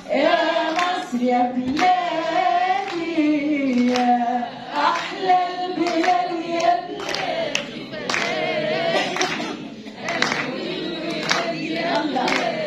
يا مصر يا بلادي يا أحلى البلاد يا بلادي يلا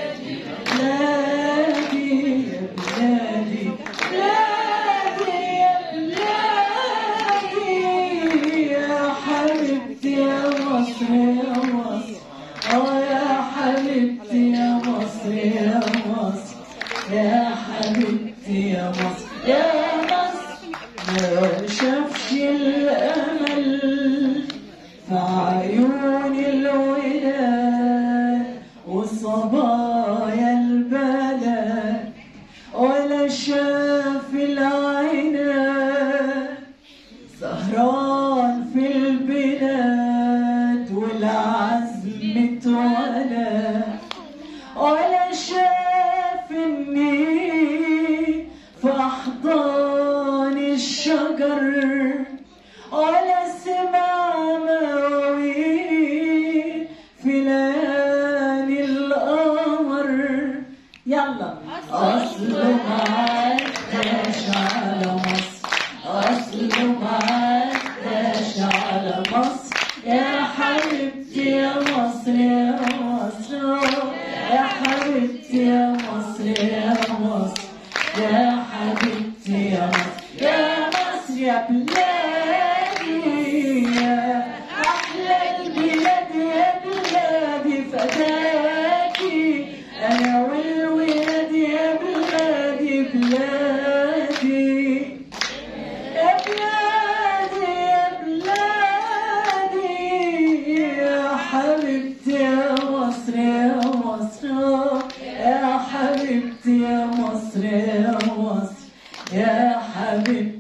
بلادي يا بلادي بلادي يا بلادي يا حبيبتي يا مصر يا مصر اه يا حبيبتي يا مصر يا مصر يا حبيبتي يا مصر يا مصر ما شافش الامل في عيون الولاد وصبايا البلد ولا شاف العناد سهران في البلاد والعزم اتولى ولا شاف النيل في أحضان الشجر ولا سمع مواويل في ليالي القمر يلا أصله معداش على مصر أصله معداش على مصر يا حبيبتي يا مصر يا مصر يا حبيبتي يا مصر يا مصر يا حبيبتي يا مصر يا مصر يا بلادي يا أحلى البلاد يا بلادي فداكي أنا والولاد يا بلادي بلادي يا بلادي يا بلادي يا حبيبتي يا مصر يا مصر يا حبيبتي يا مصر يا مصر يا حبيبتي